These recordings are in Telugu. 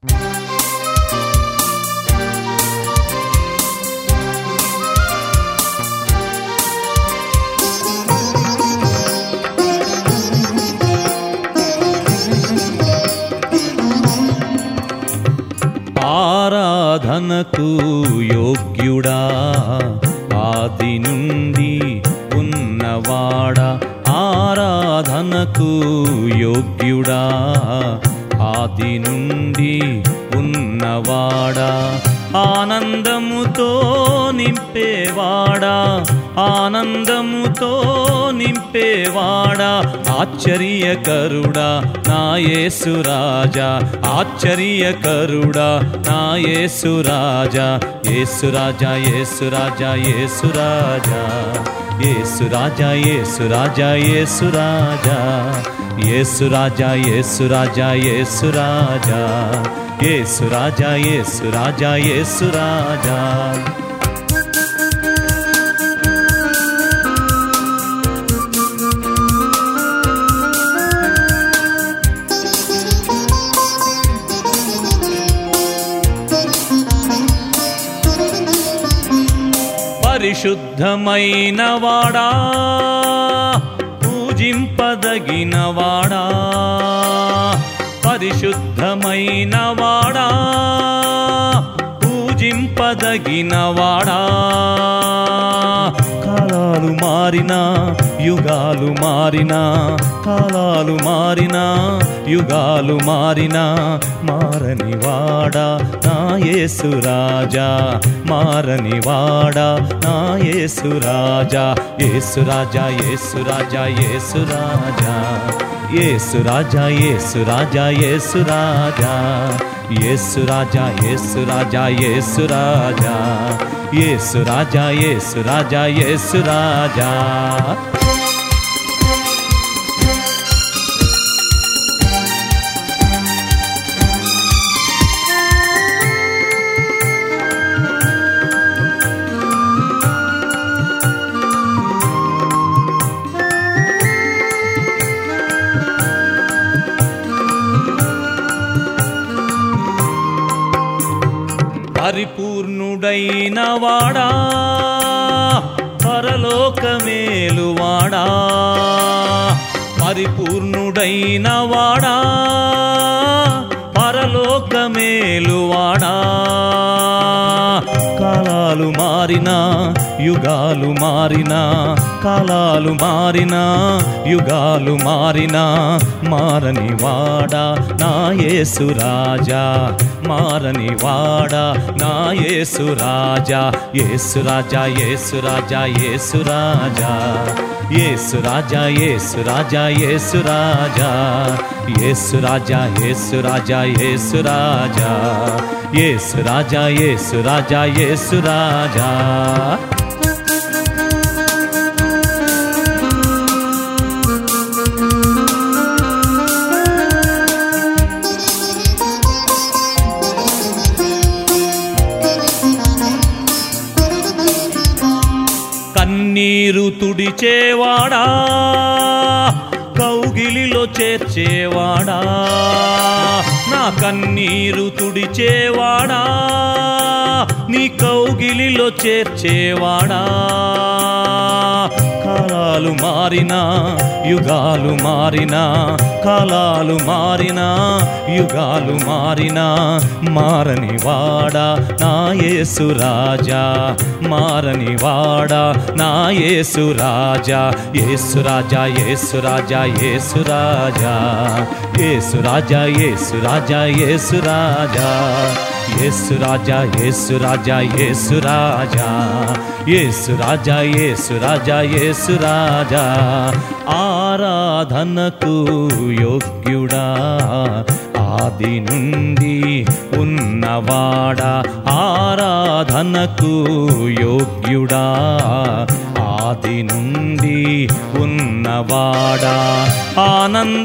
ఆరాధనకు యోగ్యుడా ఆది నుండి ఉన్నవాడా ఆరాధనకు యోగ్యుడా ఆది నుండి ఉన్నవాడా ఆనందముతో నింపేవాడా ఆనందముతో నింపేవాడా ఆశ్చర్యకరుడా నా యేసురాజా ఆశ్చర్యకరుడా నా యేసురాజా యేసురాజా యేసురాజా యేసురాజా యేసురాజా యేసురాజా యేసురాజా యేసురాజా యేసురాజా యేసురాజా యేసురాజా యేసురాజా యేసురాజా పరిశుద్ధమైన వాడా పూజింపదగిన వాడా పరిశుద్ధమైన వాడా పూజింపదగిన వాడా కాలాలు మారినా యుగాలు మారినా కాలాలు మారినా యుగాలు మారినా మారని వాడా నా యేసురాజా మారని వాడా నా యేసురాజా యేసురాజా యేసురాజా యేసురాజా యేసురాజా యేసురాజా యేసురాజా యేసురాజా యేసురాజా యేసురాజా యేసురాజా యేసురాజా యేసురాజా పరిపూర్ణుడైన వాడా పరలోకమేలువాడా పరిపూర్ణుడైన వాడా పరలోకమేలువాడా కాలాలు మారినా యుగాలు మారినా కాలాలు మారినా యుగాలు మారినా మారని వాడా నా యేసురాజా మారని వాడా నా యేసురాజా యేసురాజా యేసురాజా యేసురాజా యేసురాజా యేసురాజా యేసురాజా యేసురాజా యేసురాజా యేసురాజా యేసురాజా యేసురాజా యేసురాజా కన్నీరు తుడిచేవాడా కౌగిలిలో చేర్చేవాడా నా కన్నీరు తుడిచేవాడా నీ కౌగిలిలో చేర్చేవాడా కాలాలు మారినా యుగాలు మారినా కాలాలు మారినా యుగాలు మారినా మారని వాడా నా యేసురాజా మారని వాడా నా యేసురాజా యేసురాజా యేసురాజా యేసురాజా యేసురాజా యేసురాజా యేసురాజా యేసురాజా యేసురాజా యేసురాజా యేసురాజా యేసురాజా యేసురాజా ఆరాధనకు యోగ్యుడా ఆది నుండి ఉన్నవాడా ఆరాధనకు యోగ్యుడా ఆది నుండి ఉన్నవాడా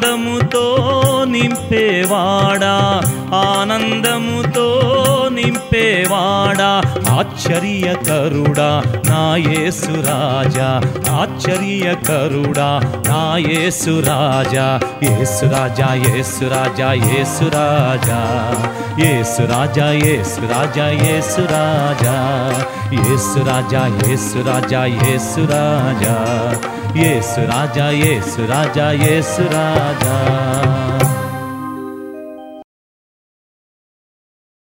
ఆనందముతో నింపేవాడా ఆనందముతో నింపే నింపేవాడా ఆశ్చర్యకరుడా నా యేసు రాజా ఆశ్చర్యకరుడా నా యేసు రాజా యేసు రాజా యేసు రాజా యేసు రాజా యేసు రాజా యేసు రాజా యేసు రాజా యేసు రాజా యేసు రాజా యేసు రాజా యేసు రాజా యేసు రాజా యేసు రాజా